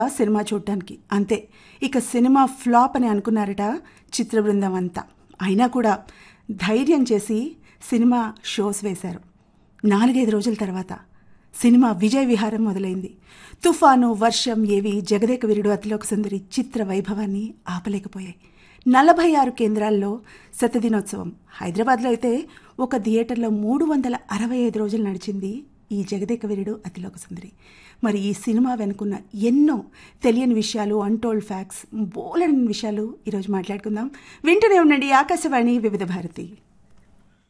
cinema చూడటానికి అంతే ఇక సినిమా ఫ్లాప్ అని అనుకున్నారట చిత్ర బృందం అంతా అయినా కూడా ధైర్యం చేసి సినిమా షోస్ వేశారు నాలుగైదు రోజుల తర్వాత సినిమా విజయ విహారం మొదలైంది తుఫాను వర్షం ఏవి జగదేక వీరుడు అతిలోక సుందరి చిత్ర వైభవాన్ని ఆపలేకపోయాయి నలభై ఆరు కేంద్రాల్లో శతదినోత్సవం హైదరాబాద్లో అయితే ఒక థియేటర్లో మూడు వందల అరవై ఐదు రోజులు నడిచింది ఈ జగదేక వీరుడు అతిలోక సుందరి మరి ఈ సినిమా వెనుకున్న ఎన్నో తెలియని విషయాలు అన్టోల్డ్ ఫ్యాక్ట్స్ బోలెడని విషయాలు ఈరోజు మాట్లాడుకుందాం వింటూనే ఉండండి ఆకాశవాణి వివిధ భారతి